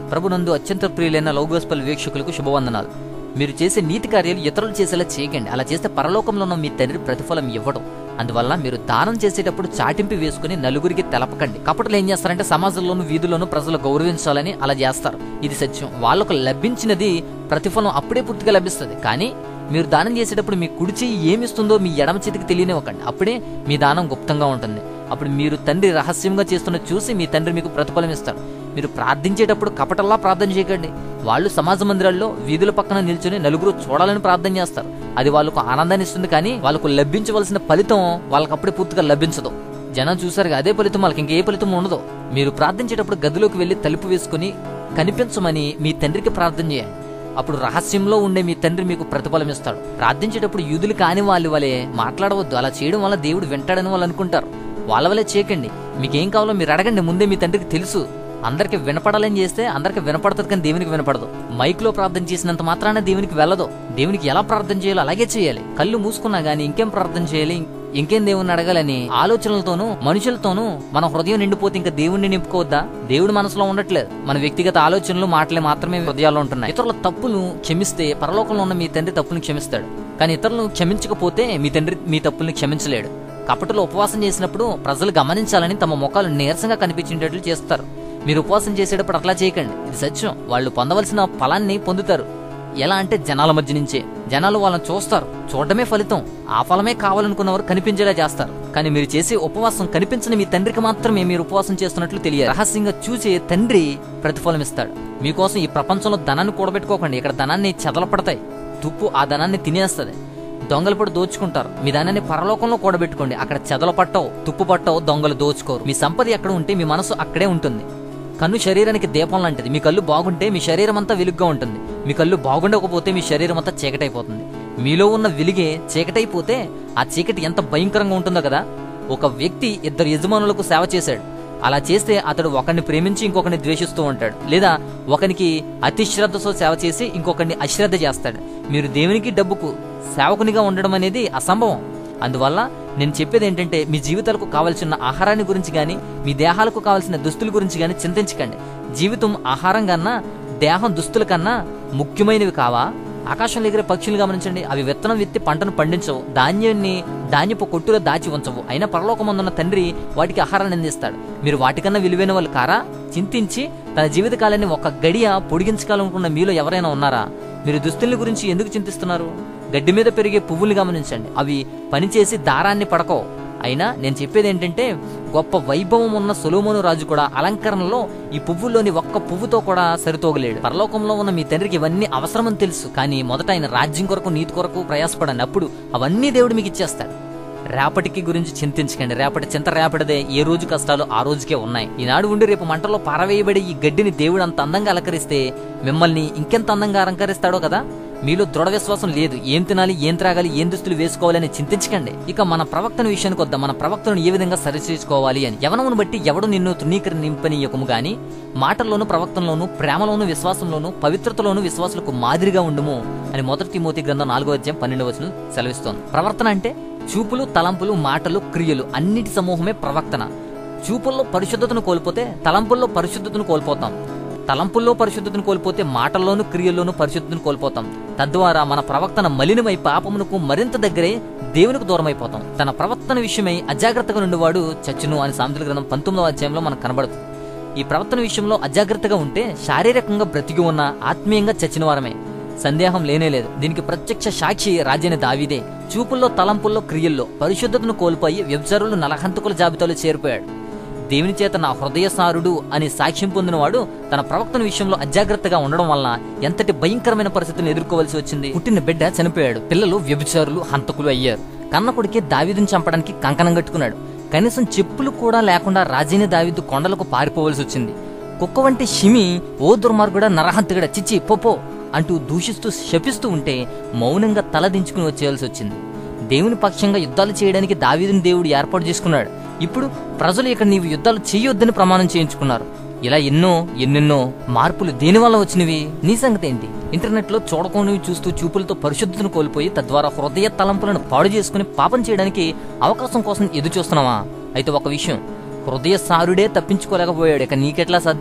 ప్రభునందు అత్యంత ప్రియులైన లౌగోస్పల్ వీక్షకులకు శుభవందనాలు మీరు చేసే నీతి కార్యాలు ఇతరులు చేసేలా చేయకండి అలా చేస్తే పరలోకంలో ఉన్న మీ తండ్రి ప్రతిఫలం ఇవ్వడం అందువల్ల మీరు దానం చేసేటప్పుడు చాటింపు వేసుకుని నలుగురికి తెలపకండి కపటలు ఏం చేస్తారంటే సమాజంలోను వీధుల్లోనూ ప్రజలు గౌరవించాలని అలా చేస్తారు ఇది సత్యం వాళ్ళకు లభించినది ప్రతిఫలం అప్పుడే పూర్తిగా లభిస్తుంది కానీ మీరు దానం చేసేటప్పుడు మీ కుడి చెయ్యి ఏమిస్తుందో మీ ఎడమ చేతికి తెలియనివ్వకండి అప్పుడే మీ దానం గుప్తంగా ఉంటుంది అప్పుడు మీరు తండ్రి రహస్యంగా చేస్తున్న చూసి మీ తండ్రి మీకు ప్రతిఫలం ఇస్తాడు మీరు ప్రార్థించేటప్పుడు కపటల్లా ప్రార్థన చేయకండి వాళ్ళు సమాజ మందిరాల్లో వీధుల పక్కన నిల్చొని నలుగురు చూడాలని ప్రార్థన చేస్తారు అది వాళ్ళకు ఆనందాన్ని ఇస్తుంది కానీ వాళ్ళకు లభించవలసిన ఫలితం వాళ్ళకి అప్పుడే పూర్తిగా లభించదు జనం చూసారుగా అదే ఫలితం వాళ్ళకి ఇంకే ఫలితం ఉండదు మీరు ప్రార్థించేటప్పుడు గదిలోకి వెళ్లి తలుపు వేసుకుని కనిపించమని మీ తండ్రికి ప్రార్థన చేయండి అప్పుడు రహస్యంలో ఉండే మీ తండ్రి మీకు ప్రతిఫలం ఇస్తాడు ప్రార్థించేటప్పుడు యూదులు కాని వాళ్ళ వలె మాట్లాడవద్దు అలా చేయడం వల్ల దేవుడు వింటాడని వాళ్ళు అనుకుంటారు వాళ్ళ వల్లే చేయకండి మీకేం కావాలో మీరు అడగండి ముందే మీ తండ్రికి తెలుసు అందరికి వినపడాలని చేస్తే అందరికి వినపడుతుంది కానీ దేవునికి వినపడదు మైక్ లో ప్రార్థన చేసినంత మాత్రాన దేవునికి వెళ్ళదు దేవునికి ఎలా ప్రార్థన చేయాలో అలాగే చేయాలి కళ్ళు మూసుకున్నా గానీ ఇంకేం ప్రార్థన చేయాలి ఇంకేం దేవుణ్ణి అడగాలని ఆలోచనలతోనూ మనుషులతోనూ మన హృదయం నిండిపోతే ఇంకా దేవుణ్ణి నింపుకోవద్దా దేవుడు మనసులో ఉండట్లేదు మన వ్యక్తిగత ఆలోచనలు మాటలే మాత్రమే హృదయాల్లో ఉంటున్నాయి ఇతరుల తప్పులు క్షమిస్తే పరలోకంలో ఉన్న మీ తండ్రి తప్పులను క్షమిస్తాడు కానీ ఇతరులను క్షమించకపోతే మీ తండ్రి మీ తప్పుల్ని క్షమించలేడు కపటలో ఉపవాసం చేసినప్పుడు ప్రజలు గమనించాలని తమ ముఖాలు నీరసంగా కనిపించేటట్లు చేస్తారు మీరు ఉపవాసం చేసేటప్పుడు అట్లా చేయకండి ఇది సత్యం వాళ్ళు పొందవలసిన ఫలాన్ని పొందుతారు ఎలా అంటే జనాల మధ్య నుంచే జనాలు వాళ్ళని చూస్తారు చూడడమే ఫలితం ఆ ఫలమే కావాలనుకున్నవారు కనిపించేలా చేస్తారు కానీ మీరు చేసే ఉపవాసం కనిపించని మీ తండ్రికి మాత్రమే మీరు ఉపవాసం చేస్తున్నట్లు తెలియదు రహస్యంగా చూసే తండ్రి ప్రతిఫలం ఇస్తాడు మీకోసం ఈ ప్రపంచంలో ధనాన్ని కూడబెట్టుకోకండి ఇక్కడ ధనాన్ని చెదలపడతాయి తుప్పు ఆ ధనాన్ని తినేస్తుంది దొంగలు పడి దోచుకుంటారు మీ దానాన్ని పరలోకంలో కూడబెట్టుకోండి అక్కడ చెదలు పట్టవు తుప్పు పట్టవు దొంగలు దోచుకోరు మీ సంపద ఎక్కడ ఉంటే మీ మనసు అక్కడే ఉంటుంది కన్ను శరీరానికి దీపం లాంటిది మీ కళ్ళు బాగుంటే మీ శరీరం అంతా వెలుగ్గా ఉంటుంది మీ కళ్ళు బాగుండకపోతే మీ శరీరం అంతా చీకటైపోతుంది మీలో ఉన్న వెలుగే చీకటైపోతే ఆ చీకటి ఎంత భయంకరంగా ఉంటుందో కదా ఒక వ్యక్తి ఇద్దరు యజమానులకు సేవ చేశాడు అలా చేస్తే అతడు ఒకరిని ప్రేమించి ఇంకొకరిని ద్వేషిస్తూ ఉంటాడు లేదా ఒకనికి అతి శ్రద్ధతో సేవ చేసి ఇంకొకరిని అశ్రద్ధ చేస్తాడు మీరు దేవునికి డబ్బుకు సేవకునిగా ఉండడం అనేది అసంభవం అందువల్ల నేను చెప్పేది ఏంటంటే మీ జీవితాలకు కావాల్సిన ఆహారాన్ని గురించి కానీ మీ దేహాలకు కావాల్సిన దుస్తుల గురించి కానీ చింతించకండి జీవితం ఆహారం కన్నా దేహం దుస్తుల కన్నా ముఖ్యమైనవి కావా ఆకాశంలో ఎగిరే పక్షులు గమనించండి అవి విత్తనం విత్తి పంటను పండించవు ధాన్యాన్ని ధాన్యపు కొట్టులో దాచి ఉంచవు అయినా పరలోకమందున్న తండ్రి వాటికి ఆహారాన్ని అందిస్తాడు మీరు వాటికన్నా విలువైన వాళ్ళు కారా చింతించి తన జీవితకాలాన్ని ఒక గడియ పొడిగించాలనుకున్న మీలో ఎవరైనా ఉన్నారా మీరు దుస్తుల గురించి ఎందుకు చింతిస్తున్నారు గడ్డి మీద పెరిగే పువ్వులు గమనించండి అవి పనిచేసి దారాన్ని పడకో అయినా నేను చెప్పేది ఏంటంటే గొప్ప వైభవం ఉన్న సొలోమోను రాజు కూడా అలంకరణలో ఈ పువ్వుల్లోని ఒక్క పువ్వుతో కూడా సరితోగలేడు పరలోకంలో ఉన్న మీ తండ్రికి ఇవన్నీ అవసరమని తెలుసు కానీ మొదట ఆయన రాజ్యం కొరకు నీతి కొరకు ప్రయాసపడని అప్పుడు అవన్నీ దేవుడు మీకు ఇచ్చేస్తాడు రేపటికి గురించి చింతించకండి రేపటి చింత రేపటిదే ఏ రోజు కష్టాలు ఆ రోజుకే ఉన్నాయి ఈనాడు ఉండి రేపు మంటలో పారవేయబడి ఈ గడ్డిని దేవుడు అంత అందంగా అలంకరిస్తే మిమ్మల్ని ఇంకెంత అందంగా అలంకరిస్తాడో కదా మీలో దృఢ విశ్వాసం లేదు ఏం తినాలి ఏం త్రాగాలి ఏం దుస్తులు వేసుకోవాలని చింతించకండి ఇక మన ప్రవక్తన విషయానికి వద్దాం మన ప్రవక్తను ఏ విధంగా సరిచేసుకోవాలి అని యవనమును బట్టి ఎవడు నిన్ను తృణీకరింపనీయకము గాని మాటల్లోను ప్రవక్తనలోను ప్రేమలోను విశ్వాసంలోను పవిత్రతలోను విశ్వాసులకు మాదిరిగా ఉండుము అని మొదటి తిమోతి గ్రంథం నాలుగో అధ్యాయం పన్నెండవ వచనం సెలవిస్తోంది ప్రవర్తన అంటే చూపులు తలంపులు మాటలు క్రియలు అన్నిటి సమూహమే ప్రవక్తన చూపుల్లో పరిశుద్ధతను కోల్పోతే తలంపుల్లో పరిశుద్ధతను కోల్పోతాం తలంపుల్లో పరిశుద్ధతను కోల్పోతే మాటల్లోనూ క్రియల్లోనూ పరిశుద్ధతను కోల్పోతాం తద్వారా మన ప్రవక్తన మలినమై పాపమునకు మరింత దగ్గరే దేవునికి దూరమైపోతాం తన ప్రవర్తన విషయమై అజాగ్రత్తగా నుండివాడు చచ్చును అని సామెతల గ్రంథం పంతొమ్మిదవ అధ్యాయంలో మనకు కనబడుతుంది ఈ ప్రవర్తన విషయంలో అజాగ్రత్తగా ఉంటే శారీరకంగా బ్రతికి ఉన్న ఆత్మీయంగా చచ్చిన వారమే సందేహం లేనే లేదు దీనికి ప్రత్యక్ష సాక్షి రాజైన దావీదే చూపుల్లో తలంపుల్లో క్రియల్లో పరిశుద్ధతను కోల్పోయి వ్యభిచారులు నలహంతకుల జాబితాలో చేరిపోయాడు దేవుని చేత నా హృదయసారుడు అని సాక్ష్యం పొందినవాడు తన ప్రవక్తన విషయంలో అజాగ్రత్తగా ఉండడం వల్ల ఎంతటి భయంకరమైన పరిస్థితులను ఎదుర్కోవాల్సి వచ్చింది పుట్టిన బిడ్డ చనిపోయాడు పిల్లలు వ్యభిచారులు హంతకులు అయ్యారు కన్న కొడుకే దావీదుని చంపడానికి కంకణం కట్టుకున్నాడు కనీసం చెప్పులు కూడా లేకుండా రాజైన దావీదు కొండలకు పారిపోవలసి వచ్చింది కుక్క వంటి షిమి ఓ దుర్మార్గుడా నరహంతకుడా చిచ్చి పోపో అంటూ దూషిస్తూ శపిస్తూ ఉంటే మౌనంగా తల దించుకుని వచ్చేయాల్సి వచ్చింది దేవుని పక్షంగా యుద్ధాలు చేయడానికి దావీదుని దేవుడు ఏర్పాటు చేసుకున్నాడు ఇప్పుడు ప్రజలు ఇక్కడ నీవు యుద్ధాలు చేయొద్దని ప్రమాణం చేయించుకున్నారు ఇలా ఎన్నో ఎన్నెన్నో మార్పులు దేనివల్ల వచ్చినవి నీ సంగతి ఏంటి ఇంటర్నెట్ లో చూడకోనివి చూస్తూ చూపులతో పరిశుద్ధతను కోల్పోయి తద్వారా హృదయ తలంపులను పాడు చేసుకుని పాపం చేయడానికి అవకాశం కోసం ఎదురు చూస్తున్నావా అయితే ఒక విషయం హృదయ సారుడే తప్పించుకోలేకపోయాడు ఇక నీకెట్లా సాధ్యం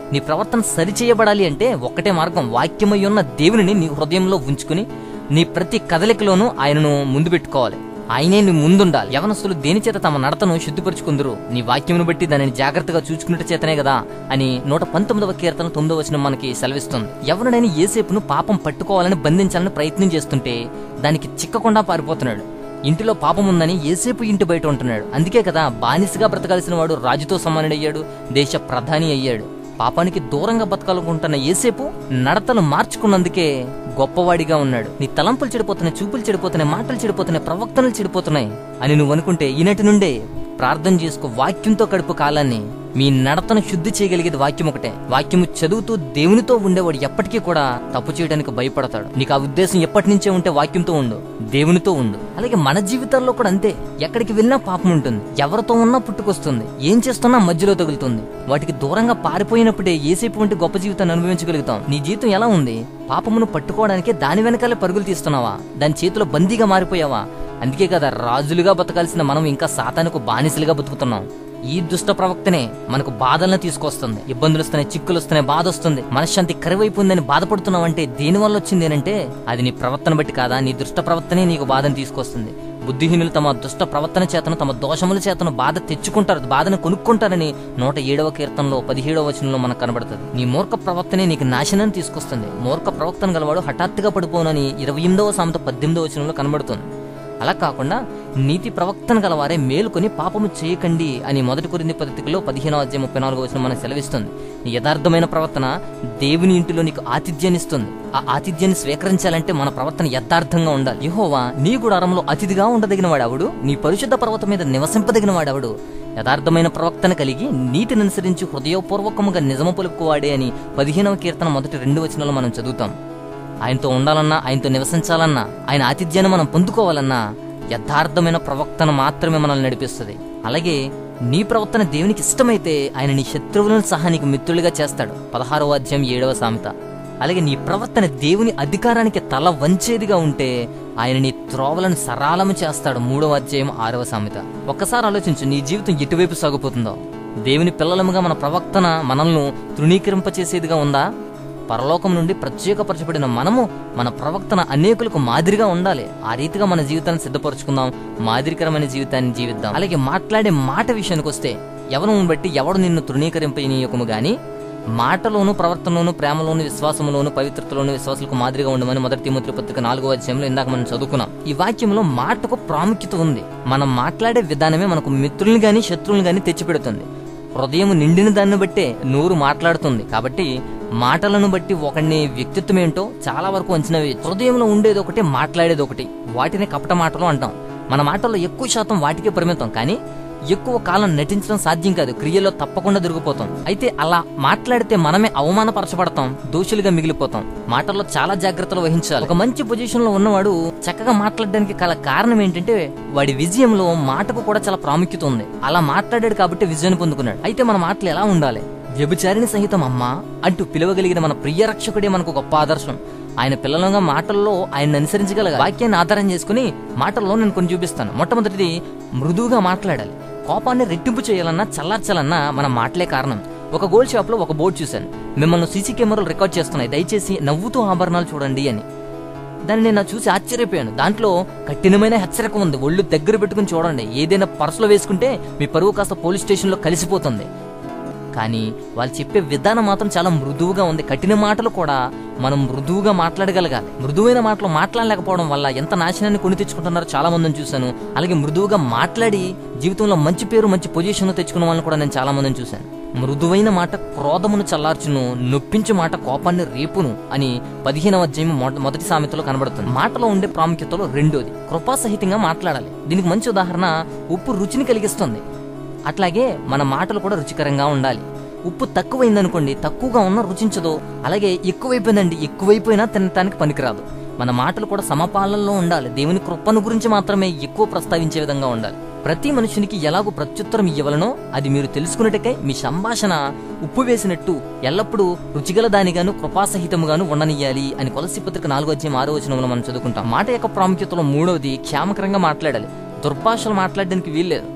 నీ ప్రవర్తన సరిచేయబడాలి అంటే ఒక్కటే మార్గం వాక్యమై ఉన్న దేవునిని నీ హృదయంలో ఉంచుకుని నీ ప్రతి కదలికలోనూ ఆయనను ముందు పెట్టుకోవాలి ఆయనే నీ ముందుండాలి యవనస్తులు దేని చేత తమ నడతను శుద్ధిపరుచుకుందరు నీ వాక్యమును బట్టి దానిని జాగ్రత్తగా చూసుకున్నట్టు చేతనే కదా అని నూట పంతొమ్మిదవ కీర్తన తొమ్మిదవ వచనం మనకి సెలవిస్తుంది ఎవరినైనా ఏసేపును పాపం పట్టుకోవాలని బంధించాలని ప్రయత్నం చేస్తుంటే దానికి చిక్కకుండా పారిపోతున్నాడు ఇంటిలో పాపం ఉందని ఏసేపు ఇంటి బయట ఉంటున్నాడు అందుకే కదా బానిసగా బ్రతకాల్సిన వాడు రాజుతో సమానుడయ్యాడు దేశ ప్రధాని అయ్యాడు పాపానికి దూరంగా బతకాలనుకుంటున్న ఏసేపు నడతను మార్చుకున్నందుకే గొప్పవాడిగా ఉన్నాడు నీ తలంపులు చెడిపోతున్నాయి చూపులు చెడిపోతున్నాయి మాటలు చెడిపోతున్నాయి ప్రవక్తనలు చెడిపోతున్నాయి అని నువ్వు అనుకుంటే ఈనటి నుండే ప్రార్థన చేసుకో వాక్యంతో గడుపు కాలాన్ని మీ నడతను శుద్ధి చేయగలిగేది వాక్యం ఒకటే వాక్యము చదువుతూ దేవునితో ఉండేవాడు ఎప్పటికీ కూడా తప్పు చేయడానికి భయపడతాడు నీకు ఆ ఉద్దేశం ఎప్పటి నుంచే ఉంటే వాక్యంతో ఉండు దేవునితో ఉండు అలాగే మన జీవితాల్లో కూడా అంతే ఎక్కడికి వెళ్ళినా పాపం ఉంటుంది ఎవరితో ఉన్నా పుట్టుకొస్తుంది ఏం చేస్తున్నా మధ్యలో తగులుతుంది వాటికి దూరంగా పారిపోయినప్పుడే ఏసేపు వంటి గొప్ప జీవితాన్ని అనుభవించగలుగుతాం నీ జీవితం ఎలా ఉంది పాపమును పట్టుకోవడానికి దాని వెనకాలే పరుగులు తీస్తున్నావా దాని చేతిలో బందీగా మారిపోయావా అందుకే కదా రాజులుగా బతకాల్సిన మనం ఇంకా సాతానుకు బానిసలుగా బతుకుతున్నాం ఈ దుష్ట ప్రవక్తనే మనకు బాధలను తీసుకొస్తుంది ఇబ్బందులు వస్తున్నాయి చిక్కులు వస్తున్నాయి బాధ వస్తుంది మనశ్శాంతి కరువైపోయిందని బాధపడుతున్నావు అంటే దేని వల్ల వచ్చింది అంటే అది నీ ప్రవర్తన బట్టి కాదా నీ దుష్ట ప్రవర్తనే నీకు బాధను తీసుకొస్తుంది బుద్ధిహీనులు తమ దుష్ట ప్రవర్తన చేతను తమ దోషముల చేతను బాధ తెచ్చుకుంటారు బాధను కొనుక్కుంటారని నూట ఏడవ కీర్తనలో పదిహేడవ వచనంలో మనకు కనబడుతుంది నీ మూర్ఖ ప్రవర్తనే నీకు నాశనాన్ని తీసుకొస్తుంది మూర్ఖ ప్రవర్తన గలవాడు హఠాత్తుగా పడిపోనని ఇరవై ఎనిమిదవ సామెత పద్దెనిమిదవ వచనంలో కనబడుతుంది అలా కాకుండా నీతి ప్రవక్తన గలవారే మేలుకొని పాపము చేయకండి అని మొదటి కొరింది పద్ధతిలో పదిహేనవ అధ్యాయం ముప్పై నాలుగో వచ్చిన మనకు సెలవిస్తుంది నీ యథార్థమైన ప్రవర్తన దేవుని ఇంటిలో నీకు ఆతిథ్యాన్ని ఇస్తుంది ఆ ఆతిథ్యాన్ని స్వీకరించాలంటే మన ప్రవర్తన యథార్థంగా ఉండాలి యహోవా నీ గుడారంలో అతిథిగా ఉండదగిన వాడవుడు నీ పరిశుద్ధ పర్వతం మీద నివసింపదగిన వాడవుడు యథార్థమైన ప్రవక్తన కలిగి నీతిని అనుసరించి హృదయపూర్వకముగా నిజము పలుకువాడే అని పదిహేనవ కీర్తన మొదటి రెండు వచనాలు మనం చదువుతాం ఆయనతో ఉండాలన్నా ఆయనతో నివసించాలన్నా ఆయన ఆతిథ్యాన్ని మనం పొందుకోవాలన్నా యథార్థమైన ప్రవక్తన మాత్రమే మనల్ని నడిపిస్తుంది అలాగే నీ ప్రవర్తన దేవునికి ఇష్టమైతే ఆయన నీ శత్రువులను సహా నీకు మిత్రులుగా చేస్తాడు పదహారవ అధ్యాయం ఏడవ సామెత అలాగే నీ ప్రవర్తన దేవుని అధికారానికి తల వంచేదిగా ఉంటే ఆయన నీ త్రోవలను సరాలము చేస్తాడు మూడవ అధ్యాయం ఆరవ సామెత ఒక్కసారి ఆలోచించు నీ జీవితం ఎటువైపు సాగిపోతుందో దేవుని పిల్లలముగా మన ప్రవక్తన మనల్ని తృణీకరింపచేసేదిగా ఉందా పరలోకం నుండి ప్రత్యేకపరచబడిన మనము మన ప్రవక్తన అనేకులకు మాదిరిగా ఉండాలి ఆ రీతిగా మన జీవితాన్ని సిద్ధపరచుకుందాం మాదిరికరమైన జీవితాన్ని జీవిద్దాం అలాగే మాట్లాడే మాట విషయానికి వస్తే ఎవరిని బట్టి ఎవడు నిన్ను తృణీకరింపనీయకము గాని మాటలోను ప్రవర్తనలోను ప్రేమలోను విశ్వాసంలోను పవిత్రతలోను విశ్వాసులకు మాదిరిగా ఉండమని మొదటి తిమోతి పత్రిక నాలుగో అధ్యాయంలో ఇందాక మనం చదువుకున్నాం ఈ వాక్యంలో మాటకు ప్రాముఖ్యత ఉంది మనం మాట్లాడే విధానమే మనకు మిత్రుల్ని గాని శత్రువుల్ని గాని తెచ్చిపెడుతుంది హృదయం నిండిన దాన్ని బట్టే నోరు మాట్లాడుతుంది కాబట్టి మాటలను బట్టి ఒకడిని వ్యక్తిత్వం ఏంటో చాలా వరకు అంచనా వేయచ్చు హృదయంలో ఉండేది ఒకటి మాట్లాడేది ఒకటి వాటిని కపట మాటలు అంటాం మన మాటల్లో ఎక్కువ శాతం వాటికే పరిమితం కానీ ఎక్కువ కాలం నటించడం సాధ్యం కాదు క్రియలో తప్పకుండా దొరికిపోతాం అయితే అలా మాట్లాడితే మనమే అవమానపరచబడతాం దోషులుగా మిగిలిపోతాం మాటల్లో చాలా జాగ్రత్తలు వహించాలి ఒక మంచి పొజిషన్ లో ఉన్నవాడు చక్కగా మాట్లాడడానికి గల కారణం ఏంటంటే వాడి విజయంలో మాటకు కూడా చాలా ప్రాముఖ్యత ఉంది అలా మాట్లాడాడు కాబట్టి విజయాన్ని పొందుకున్నాడు అయితే మన మాటలు ఎలా ఉండాలి వ్యభిచారిణి సహితం అమ్మా అంటూ పిలవగలిగిన మన ప్రియ రక్షకుడే మనకు గొప్ప ఆదర్శం ఆయన పిల్లలుగా మాటల్లో ఆయన అనుసరించగలగా వాక్యాన్ని ఆధారం చేసుకుని మాటల్లో నేను కొన్ని చూపిస్తాను మొట్టమొదటిది మృదువుగా మాట్లాడాలి కోపాన్ని రెట్టింపు చేయాలన్నా చల్లార్చాలన్నా మన మాటలే కారణం ఒక గోల్డ్ షాప్ లో ఒక బోర్డు చూశాను మిమ్మల్ని సీసీ కెమెరాలు రికార్డ్ చేస్తున్నాయి దయచేసి నవ్వుతూ ఆభరణాలు చూడండి అని దాన్ని నేను చూసి ఆశ్చర్యపోయాను దాంట్లో కఠినమైన హెచ్చరిక ఉంది ఒళ్ళు దగ్గర పెట్టుకుని చూడండి ఏదైనా పర్సులో వేసుకుంటే మీ పరువు కాస్త పోలీస్ స్టేషన్ లో కలిసిపోతుంది కానీ వాళ్ళు చెప్పే విధానం మాత్రం చాలా మృదువుగా ఉంది కఠిన మాటలు కూడా మనం మృదువుగా మాట్లాడగలగాలి మృదువైన మాటలు మాట్లాడలేకపోవడం వల్ల ఎంత నాశనాన్ని కొని తెచ్చుకుంటున్నారో చాలా మందిని చూశాను అలాగే మృదువుగా మాట్లాడి జీవితంలో మంచి పేరు మంచి పొజిషన్ తెచ్చుకున్న వాళ్ళని కూడా నేను చాలా మందిని చూశాను మృదువైన మాట క్రోధమును చల్లార్చును నొప్పించు మాట కోపాన్ని రేపును అని పదిహేనవ అధ్యాయం మొద- మొదటి సామెతలో కనబడుతుంది మాటలో ఉండే ప్రాముఖ్యతలో రెండోది కృపాసహితంగా మాట్లాడాలి దీనికి మంచి ఉదాహరణ ఉప్పు రుచిని కలిగిస్తుంది అట్లాగే మన మాటలు కూడా రుచికరంగా ఉండాలి ఉప్పు తక్కువైందనుకోండి తక్కువగా ఉన్నా రుచించదు అలాగే ఎక్కువైపోయిందండి ఎక్కువైపోయినా తినటానికి పనికిరాదు మన మాటలు కూడా సమపాలనలో ఉండాలి దేవుని కృపను గురించి మాత్రమే ఎక్కువ ప్రస్తావించే విధంగా ఉండాలి ప్రతి మనుషునికి ఎలాగో ప్రత్యుత్తరం ఇవ్వలనో అది మీరు తెలుసుకున్నట్టుకై మీ సంభాషణ ఉప్పు వేసినట్టు ఎల్లప్పుడూ రుచిగల దానిగాను కృపాసహితముగాను ఉండనియ్యాలి అని కొలసి పత్రిక నాలుగో అధ్యాయం ఆరో వచనంలో మనం చదువుకుంటాం మాట యొక్క ప్రాముఖ్యతలో మూడవది క్షేమకరంగా మాట్లాడాలి దుర్భాషలు మాట్లాడడానికి వీల్లేదు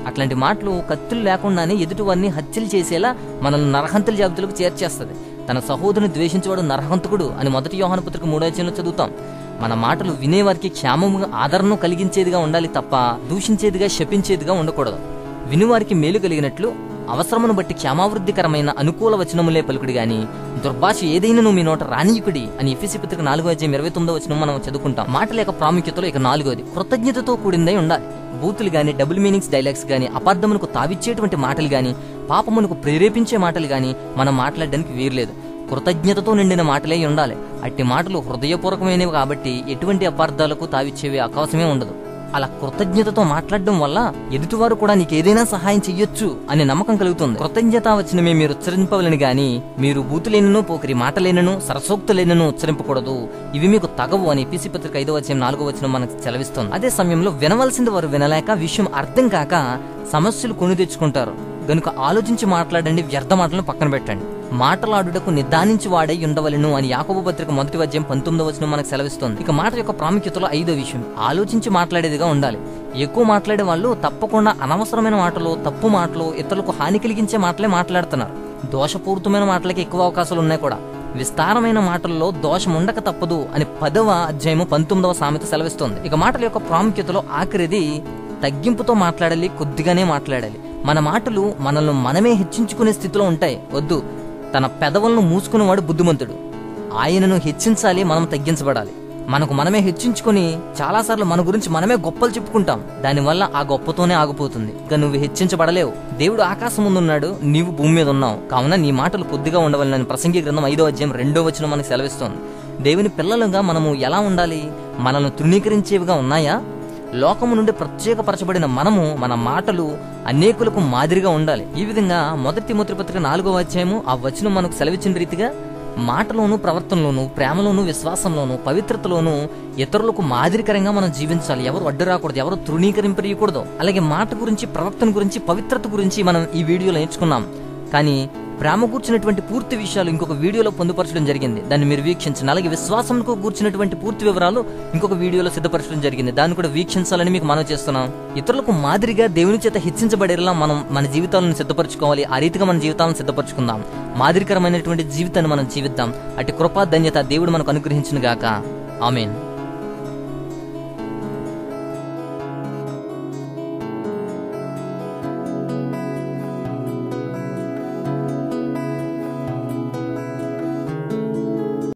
అట్లాంటి మాటలు కత్తులు లేకుండానే ఎదుటివారిని హత్యలు చేసేలా మనల్ని నరహంతుల జాబితాలకు చేర్చేస్తుంది తన సహోదరుని ద్వేషించేవాడు నరహంతకుడు అని మొదటి యోహాన పత్రిక మూడో అధ్యాయంలో చదువుతాం మన మాటలు వినేవారికి క్షేమముగా ఆదరణ కలిగించేదిగా ఉండాలి తప్ప దూషించేదిగా శపించేదిగా ఉండకూడదు వినువారికి మేలు కలిగినట్లు అవసరమును బట్టి క్షేమావృద్ధికరమైన అనుకూల వచనములే పలుకుడి గాని దుర్భాష ఏదైనా మీ నోట రానియుకుడి అని ఎఫ్ఎసి పత్రిక నాలుగో అధ్యాయం ఇరవై తొమ్మిదో వచనం మనం చదువుకుంటాం మాటల యొక్క ప్రాముఖ్యతలో ఇక నాలుగోది కృతజ్ఞతతో కూడిందై ఉండాలి బూతులు గాని డబుల్ మీనింగ్స్ డైలాగ్స్ గాని అపార్థమునకు తావిచ్చేటువంటి మాటలు గాని పాపమునకు ప్రేరేపించే మాటలు గాని మనం మాట్లాడడానికి వీర్లేదు కృతజ్ఞతతో నిండిన మాటలే ఉండాలి అట్టి మాటలు హృదయపూర్వకమైనవి కాబట్టి ఎటువంటి అపార్థాలకు తావిచ్చేవి అవకాశమే ఉండదు అలా కృతజ్ఞతతో మాట్లాడడం వల్ల ఎదుటివారు కూడా నీకు ఏదైనా సహాయం చెయ్యొచ్చు అనే నమ్మకం కలుగుతుంది కృతజ్ఞత వచ్చినమే మీరు ఉచ్చరింపవలని గాని మీరు బూతులేనను పోకరి మాటలేనను సరసోక్తులేనను ఉచ్చరింపకూడదు ఇవి మీకు తగవు అని పిసి పత్రిక ఐదో వచ్చిన నాలుగో వచ్చిన మనకు సెలవిస్తుంది అదే సమయంలో వినవలసింది వారు వినలేక విషయం అర్థం కాక సమస్యలు కొని తెచ్చుకుంటారు గనుక ఆలోచించి మాట్లాడండి వ్యర్థ మాటలను పక్కన పెట్టండి మాటలాడుటకు నిదానించి వాడై ఉండవలను అని యాకోబు పత్రిక మొదటి అధ్యాయం పంతొమ్మిదో వచనం మనకు సెలవిస్తుంది ఇక మాట యొక్క ప్రాముఖ్యతలో ఐదో విషయం ఆలోచించి మాట్లాడేదిగా ఉండాలి ఎక్కువ మాట్లాడే వాళ్ళు తప్పకుండా అనవసరమైన మాటలు తప్పు మాటలు ఇతరులకు హాని కలిగించే మాటలే మాట్లాడుతున్నారు దోషపూరితమైన మాటలకి ఎక్కువ అవకాశాలు ఉన్నాయి కూడా విస్తారమైన మాటల్లో దోషం ఉండక తప్పదు అని పదవ అధ్యాయము పంతొమ్మిదవ సామెత సెలవిస్తోంది ఇక మాటల యొక్క ప్రాముఖ్యతలో ఆఖరిది తగ్గింపుతో మాట్లాడాలి కొద్దిగానే మాట్లాడాలి మన మాటలు మనల్ని మనమే హెచ్చించుకునే స్థితిలో ఉంటాయి వద్దు తన పెదవులను మూసుకునేవాడు బుద్ధిమంతుడు ఆయనను హెచ్చించాలి మనం తగ్గించబడాలి మనకు మనమే హెచ్చించుకొని చాలాసార్లు మన గురించి మనమే గొప్పలు చెప్పుకుంటాం దానివల్ల ఆ గొప్పతోనే ఆగిపోతుంది ఇక నువ్వు హెచ్చించబడలేవు దేవుడు ఆకాశం ముందున్నాడు నీవు భూమి మీద ఉన్నావు కావున నీ మాటలు కొద్దిగా ఉండవాలని ప్రసంగి గ్రంథం ఐదో అధ్యాయం రెండో వచనం మనకు సెలవిస్తోంది దేవుని పిల్లలుగా మనము ఎలా ఉండాలి మనల్ని తృణీకరించేవిగా ఉన్నాయా లోకము నుండి ప్రత్యేకపరచబడిన మనము మన మాటలు అనేకులకు మాదిరిగా ఉండాలి ఈ విధంగా మొదటి ముద్రి పత్రిక నాలుగో అధ్యాయము ఆ వచనం మనకు సెలవిచ్చిన రీతిగా మాటలోను ప్రవర్తనలోను ప్రేమలోను విశ్వాసంలోను పవిత్రతలోను ఇతరులకు మాదిరికరంగా మనం జీవించాలి ఎవరు అడ్డు రాకూడదు ఎవరు తృణీకరింపరియకూడదు అలాగే మాట గురించి ప్రవర్తన గురించి పవిత్రత గురించి మనం ఈ వీడియోలో నేర్చుకున్నాం కానీ ప్రేమ కూర్చున్నటువంటి పూర్తి విషయాలు ఇంకొక వీడియోలో పొందుపరచడం జరిగింది దాన్ని మీరు వీక్షించండి అలాగే విశ్వాసంకు కూర్చున్నటువంటి పూర్తి వివరాలు ఇంకొక వీడియోలో సిద్ధపరచడం జరిగింది దాన్ని కూడా వీక్షించాలని మీకు మనం చేస్తున్నాం ఇతరులకు మాదిరిగా దేవుని చేత హెచ్చించబడేలా మనం మన జీవితాలను సిద్ధపరచుకోవాలి ఆ రీతిగా మన జీవితాలను సిద్ధపరచుకుందాం మాదిరికరమైనటువంటి జీవితాన్ని మనం జీవిద్దాం అటు కృపా ధన్యత దేవుడు మనకు అనుగ్రహించిన గాక ఆమెన్